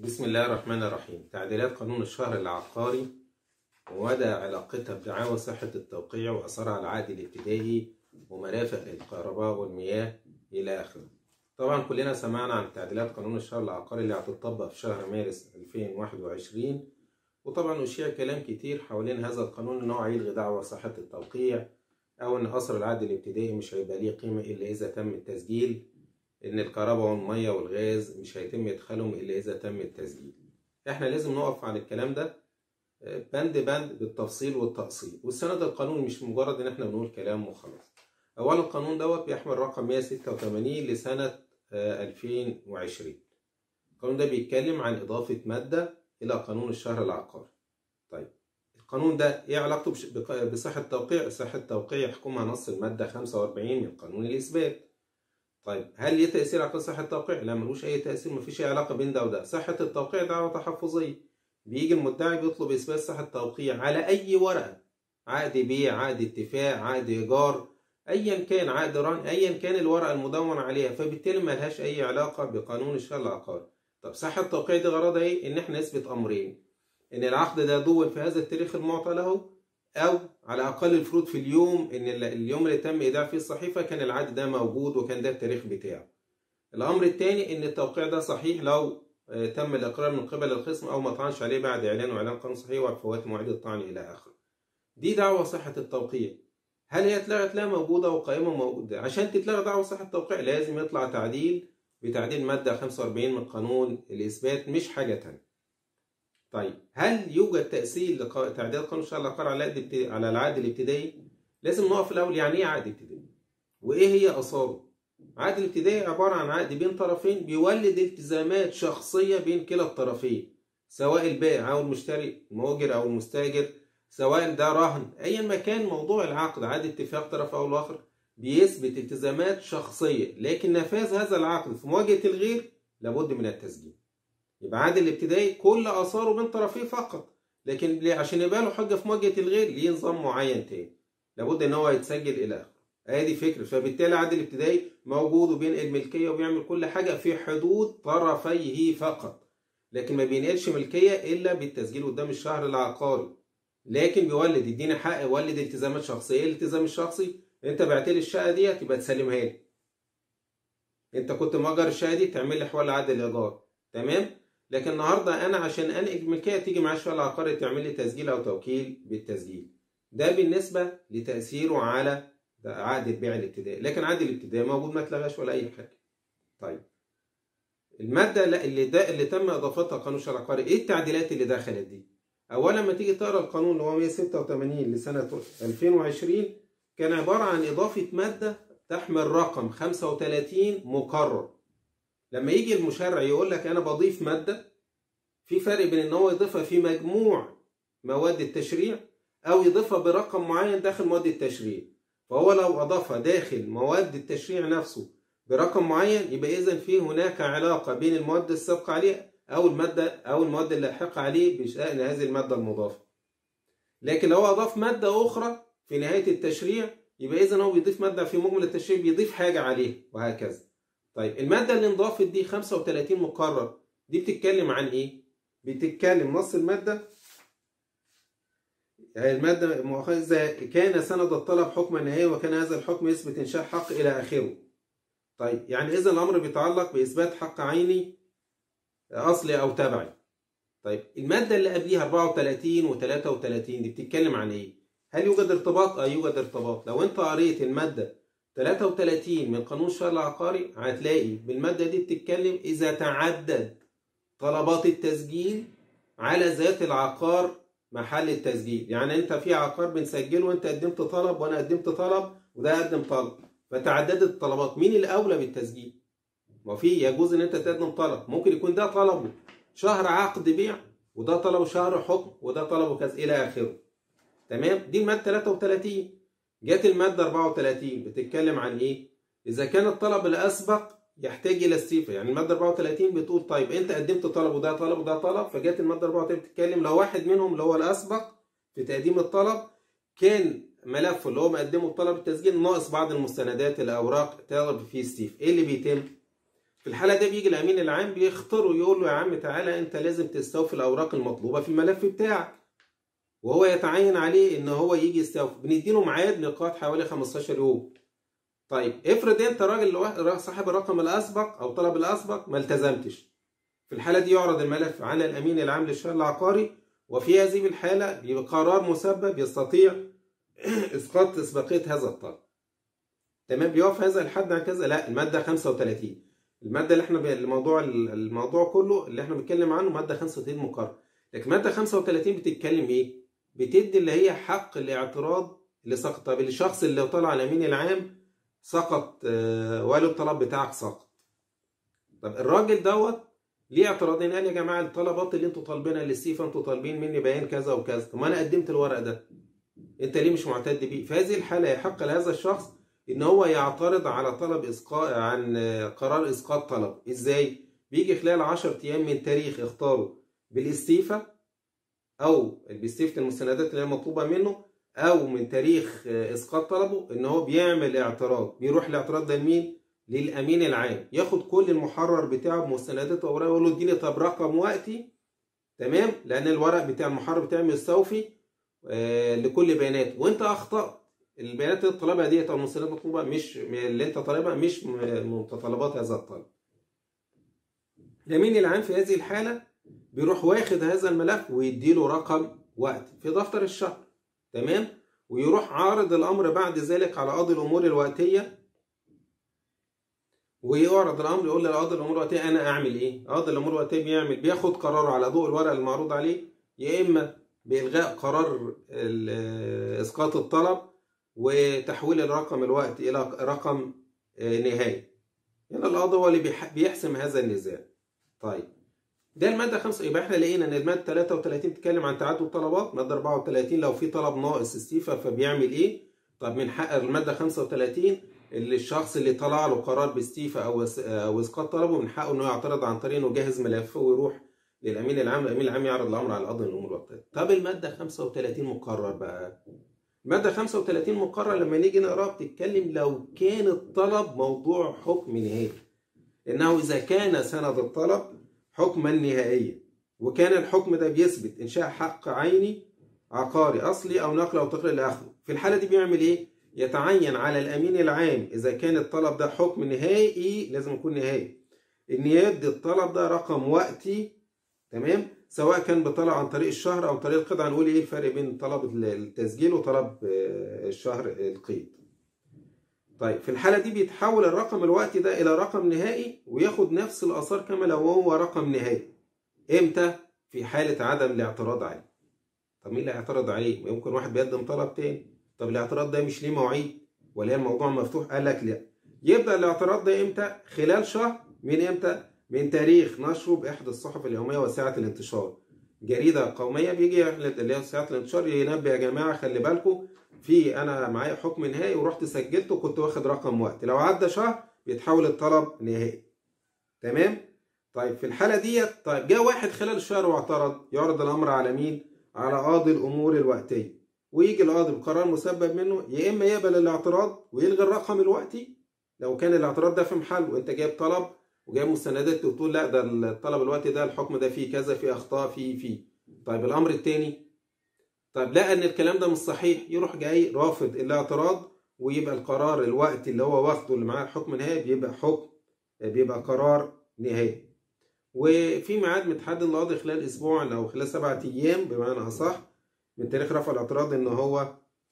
بسم الله الرحمن الرحيم تعديلات قانون الشهر العقاري ومدى علاقتها بدعاوى صحة التوقيع وأثرها على العقد الابتدائي ومرافق الكهرباء والمياه إلى آخره. طبعا كلنا سمعنا عن تعديلات قانون الشهر العقاري اللي هتطبق في شهر مارس 2021 وطبعا أشيع كلام كتير حوالين هذا القانون إن هو هيلغي دعوى صحة التوقيع أو إن أثر العقد الابتدائي مش هيبقى ليه قيمة إلا إذا تم التسجيل ان الكهرباء والميه والغاز مش هيتم ادخالهم الا اذا تم التسجيل احنا لازم نقف عن الكلام ده بند بند بالتفصيل والتأصيل والسند القانون مش مجرد ان احنا بنقول كلام وخلاص اولا القانون دوت بيحمل رقم 186 لسنة 2020 القانون ده بيتكلم عن اضافة مادة الى قانون الشهر العقاري طيب القانون ده ايه علاقته بصحة التوقيع صحة التوقيع يحكمها نص المادة 45 من قانون الاثبات طيب هل ليه تأثير على صحة التوقيع؟ لا ملوش أي تأثير مفيش أي علاقة بين ده وده، صحة التوقيع دعوة تحفظية. بيجي المدعي بيطلب إثبات صحة التوقيع على أي ورقة، عقد بيع، عقد اتفاق، عقد إيجار، أيا كان عقد رهن، أيا كان الورقة المدون عليها، فبالتالي ملهاش أي علاقة بقانون الشهر العقاري. طب صحة التوقيع دي غرضها إيه؟ إن إحنا نثبت أمرين. إن العقد ده دون في هذا التاريخ المعطى له او على اقل الفروض في اليوم ان اليوم اللي تم ايداع فيه الصحيفه كان العقد ده موجود وكان ده التاريخ بتاعه الامر الثاني ان التوقيع ده صحيح لو تم الاقرار من قبل الخصم او ما طعنش عليه بعد اعلان واعلان قانون صحيح وفوات مواعيد الطعن الى اخره دي دعوه صحه التوقيع هل هي اتلغت لا موجوده وقائمه موجوده عشان تتلغى دعوه صحه التوقيع لازم يطلع تعديل بتعديل ماده 45 من قانون الاثبات مش حاجه ثانيه طيب هل يوجد تأثير لتعديل قانون الشهر العقاري على على العقد الابتدائي؟ لازم نقف الأول يعني إيه عقد ابتدائي؟ وإيه هي آثاره؟ عقد الابتدائي عبارة عن عقد بين طرفين بيولد التزامات شخصية بين كلا الطرفين سواء البائع أو المشتري المؤجر أو المستأجر سواء ده رهن أيا ما كان موضوع العقد عقد اتفاق طرف أو الآخر بيثبت التزامات شخصية لكن نفاذ هذا العقد في مواجهة الغير لابد من التسجيل يبقى عادل الابتدائي كل اثاره بين طرفيه فقط لكن عشان يبقى له حجه في مواجهه الغير ليه نظام معين تاني لابد ان هو يتسجل الى اخره ادي فكره فبالتالي عادل الابتدائي موجود وبينقل الملكيه وبيعمل كل حاجه في حدود طرفيه فقط لكن ما بينقلش ملكيه الا بالتسجيل قدام الشهر العقاري لكن بيولد يديني حق يولد التزامات شخصيه ايه الالتزام الشخصي انت بعت لي الشقه ديت يبقى تسلمها لي انت كنت مأجر الشقه دي تعمل لي حوالي عقد الايجار تمام لكن النهارده انا عشان انقل ملكيه تيجي معايا الشهر العقاري تعمل لي تسجيل او توكيل بالتسجيل ده بالنسبه لتاثيره على عقد البيع الابتدائي لكن عقد الابتدائي موجود ما اتلغاش ولا اي حاجه طيب الماده اللي ده اللي تم اضافتها قانون الشهر العقاري ايه التعديلات اللي دخلت دي اولا لما تيجي تقرا القانون اللي هو 186 لسنه 2020 كان عباره عن اضافه ماده تحمل رقم 35 مكرر لما يجي المشرع يقول لك انا بضيف ماده في فرق بين ان هو يضيفها في مجموع مواد التشريع او يضيفها برقم معين داخل مواد التشريع فهو لو اضافها داخل مواد التشريع نفسه برقم معين يبقى اذا في هناك علاقه بين المواد السابقه عليه او الماده او المواد اللاحقه عليه بشان هذه الماده المضافه لكن لو اضاف ماده اخرى في نهايه التشريع يبقى اذا هو بيضيف ماده في مجمل التشريع بيضيف حاجه عليه وهكذا طيب المادة اللي انضافت دي 35 مقرر دي بتتكلم عن ايه؟ بتتكلم نص المادة المادة مؤاخذة كان سند الطلب حكما نهائيا وكان هذا الحكم يثبت إنشاء حق إلى آخره. طيب يعني إذا الأمر بيتعلق بإثبات حق عيني أصلي أو تبعي. طيب المادة اللي قبليها 34 و 33 دي بتتكلم عن إيه؟ هل يوجد ارتباط؟ أه يوجد ارتباط. لو أنت قريت المادة 33 من قانون الشهر العقاري هتلاقي بالمادة دي بتتكلم إذا تعدد طلبات التسجيل على ذات العقار محل التسجيل يعني أنت في عقار بنسجله وأنت قدمت طلب وأنا قدمت طلب وده قدم طلب فتعددت الطلبات مين الأولى بالتسجيل؟ ما في يجوز إن أنت تقدم طلب ممكن يكون ده طلبه شهر عقد بيع وده طلبه شهر حكم وده طلبه كذا إلى آخره تمام دي المادة 33 جت المادة 34 بتتكلم عن إيه؟ إذا كان الطلب الأسبق يحتاج إلى استيفاء، يعني المادة 34 بتقول طيب أنت قدمت طلب وده طلب وده طلب، فجت المادة 34 بتتكلم لو واحد منهم اللي هو الأسبق في تقديم الطلب كان ملفه اللي هو مقدمه بطلب التسجيل ناقص بعض المستندات الأوراق طلب فيه استيفاء، إيه اللي بيتم؟ في الحالة دي بيجي الأمين العام بيختاره يقول له يا عم تعالى أنت لازم تستوفي الأوراق المطلوبة في الملف بتاعك وهو يتعين عليه إن هو يجي يستوفي بنديله ميعاد نقاط حوالي 15 يوم طيب افرض أنت راجل صاحب الرقم الأسبق أو طلب الأسبق ما التزمتش في الحالة دي يعرض الملف على الأمين العام للشهر العقاري وفي هذه الحالة بيبقى قرار مسبب يستطيع إسقاط إسباقية هذا الطلب تمام بيقف هذا الحد عن كذا لا المادة 35 المادة اللي احنا الموضوع الموضوع كله اللي احنا بنتكلم عنه مادة 35 مقرر لكن مادة 35 بتتكلم ايه؟ بتدي اللي هي حق الاعتراض اللي سقط طب الشخص اللي طلع على الأمين العام سقط وقال الطلب بتاعك سقط طب الراجل دوت ليه اعتراضين قال يا جماعه الطلبات اللي انتوا طالبينها للسيفا انتوا طالبين مني بيان كذا وكذا طب ما انا قدمت الورق ده انت ليه مش معتد بيه في هذه الحاله يحق لهذا الشخص ان هو يعترض على طلب اسقاط عن قرار اسقاط طلب ازاي بيجي خلال 10 ايام من تاريخ اختاره بالاستيفا او باستيفه المستندات اللي هي مطلوبه منه او من تاريخ اسقاط طلبه ان هو بيعمل اعتراض بيروح الاعتراض ده لمين للامين العام ياخد كل المحرر بتاعه بمستندات واوراق يقول له اديني طب رقم وقتي تمام لان الورق بتاع المحرر بتاعي مستوفي آه لكل بيانات وانت اخطات البيانات اللي طالبها ديت او المستندات المطلوبه مش اللي انت طالبها مش متطلبات هذا الطلب الامين العام في هذه الحاله بيروح واخد هذا الملف ويديله رقم وقت في دفتر الشهر تمام ويروح عارض الامر بعد ذلك على قاضي الامور الوقتيه ويعرض الامر يقول لقاضي الامور الوقتيه انا اعمل ايه؟ قاضي الامور الوقتيه بيعمل بياخد قراره على ضوء الورق المعروض عليه يا اما بالغاء قرار اسقاط الطلب وتحويل الرقم الوقت الى رقم نهائي. هنا القاضي هو اللي بيحسم هذا النزاع. طيب ده الماده 5 يبقى احنا لقينا ان الماده 33 بتتكلم عن تعدد الطلبات، الماده 34 لو في طلب ناقص استيفا فبيعمل ايه؟ طب من حق الماده 35 اللي الشخص اللي طلع له قرار باستيفاء او او اسقاط طلبه من حقه انه يعترض عن طريق انه يجهز ملفه ويروح للامين العام الامين العام يعرض الامر على قاضي الامور الوقتيه طب الماده 35 مقرر بقى الماده 35 مقرر لما نيجي نقراها بتتكلم لو كان الطلب موضوع حكم نهائي انه اذا كان سند الطلب حكما نهائيا وكان الحكم ده بيثبت انشاء حق عيني عقاري اصلي او نقل او تقرير لاخره في الحاله دي بيعمل ايه يتعين على الامين العام اذا كان الطلب ده حكم نهائي لازم يكون نهائي ان يدي الطلب ده رقم وقتي تمام سواء كان بطلب عن طريق الشهر او طريق القطعه نقول ايه الفرق بين طلب التسجيل وطلب الشهر القيد طيب في الحاله دي بيتحول الرقم الوقتي ده الى رقم نهائي وياخد نفس الاثار كما لو هو رقم نهائي امتى في حاله عدم الاعتراض عليه طب مين اللي هيعترض عليه ممكن واحد بيقدم طلب تاني طب الاعتراض ده مش ليه مواعيد ولا هي الموضوع مفتوح قال لك لا يبدا الاعتراض ده امتى خلال شهر من امتى من تاريخ نشره باحدى الصحف اليوميه وساعه الانتشار جريده قوميه بيجي اللي هي ساعه الانتشار ينبه يا جماعه خلي بالكم في انا معايا حكم نهائي ورحت سجلته وكنت واخد رقم وقت لو عدى شهر بيتحول الطلب نهائي تمام طيب في الحاله ديت طيب جاء واحد خلال الشهر واعترض يعرض الامر على مين على قاضي الامور الوقتيه ويجي القاضي بقرار مسبب منه يا اما يقبل الاعتراض ويلغي الرقم الوقتي لو كان الاعتراض ده في محل وانت جايب طلب وجايب مستندات وتقول لا ده الطلب الوقتي ده الحكم ده فيه كذا فيه اخطاء فيه فيه طيب الامر الثاني طيب لقى ان الكلام ده مش صحيح يروح جاي رافض الاعتراض ويبقى القرار الوقت اللي هو واخده اللي معاه الحكم النهائي بيبقى حكم بيبقى قرار نهائي وفي ميعاد متحدد للقاضي خلال اسبوع او خلال سبعة ايام بمعنى اصح من تاريخ رفع الاعتراض ان هو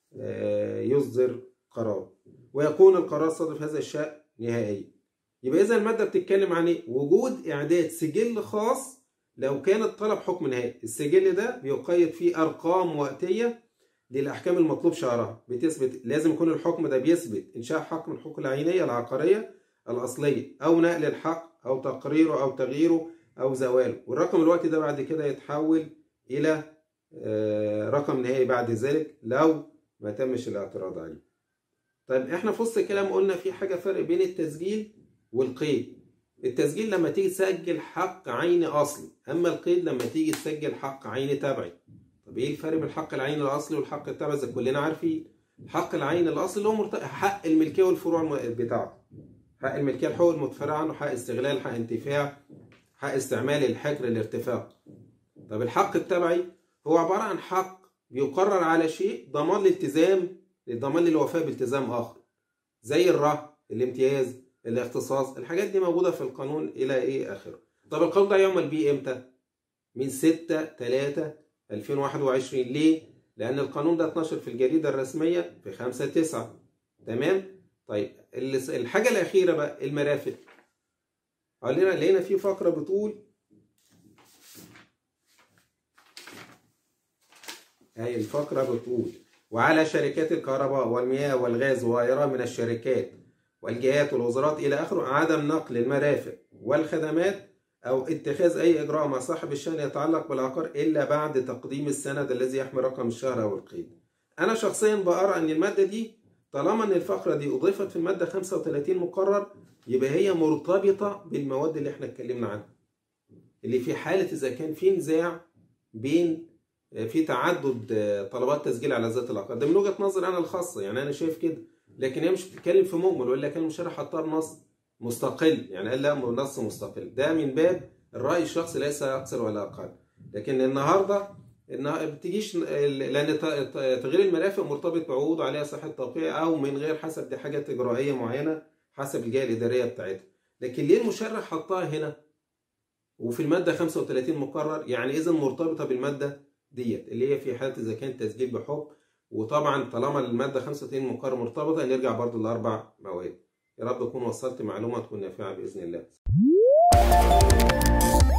يصدر قرار ويكون القرار صادر في هذا الشأن نهائيا يبقى اذا الماده بتتكلم عن ايه وجود اعداد سجل خاص لو كان الطلب حكم نهائي السجل ده بيقيد فيه ارقام وقتيه للاحكام المطلوب شرعها بتثبت لازم يكون الحكم ده بيثبت انشاء حق من الحقوق العينيه العقاريه الاصليه او نقل الحق او تقريره او تغييره او زواله والرقم الوقتي ده بعد كده يتحول الى رقم نهائي بعد ذلك لو ما تمش الاعتراض عليه طيب احنا في وسط الكلام قلنا في حاجه فرق بين التسجيل والقيد التسجيل لما تيجي تسجل حق عيني اصلي اما القيد لما تيجي تسجل حق عيني تبعي طب ايه الفرق بين الحق العيني الاصلي والحق التبعي زي كلنا عارفين الحق العيني الاصلي اللي هو مرت... حق الملكيه والفروع بتاعته حق الملكيه الحقوق المتفرعه عنه حق استغلال حق انتفاع حق استعمال الحجر الارتفاق طب الحق التبعي هو عباره عن حق بيقرر على شيء ضمان الالتزام ضمان للوفاء بالتزام اخر زي الرهن الامتياز الاختصاص الحاجات دي موجوده في القانون الى ايه اخره طب القانون ده يعمل بيه امتى من 6 3 2021 ليه لان القانون ده اتنشر في الجريده الرسميه في 5 9 تمام طيب الحاجه الاخيره بقى المرافق علينا لقينا في فقره بتقول هاي الفقره بتقول وعلى شركات الكهرباء والمياه والغاز وغيرها من الشركات والجهات والوزارات إلى آخره عدم نقل المرافق والخدمات أو اتخاذ أي إجراء مع صاحب الشأن يتعلق بالعقار إلا بعد تقديم السند الذي يحمل رقم الشهر أو القيد. أنا شخصيا بأرى أن المادة دي طالما أن الفقرة دي أضيفت في المادة 35 مقرر يبقى هي مرتبطة بالمواد اللي احنا اتكلمنا عنها. اللي في حالة إذا كان في نزاع بين في تعدد طلبات تسجيل على ذات العقار ده من وجهة نظري أنا الخاصة يعني أنا شايف كده لكن هي مش بتتكلم في مجمل ولا كان المشرع حطها نص مستقل يعني قال لا نص مستقل ده من باب الرأي الشخصي ليس أكثر ولا أقل لكن النهارده انها بتجيش لان تغيير المرافق مرتبط بعقود عليها صحه توقيع او من غير حسب دي حاجات اجرائيه معينه حسب الجهه الاداريه بتاعتها لكن ليه المشرع حطها هنا وفي الماده 35 مقرر يعني اذا مرتبطه بالماده ديت اللي هي في حاله اذا كان تسجيل بحكم وطبعا طالما الماده 35 مقرر مرتبطه نرجع برضو لاربع مواد يا رب اكون وصلت معلومه تكون نافعه باذن الله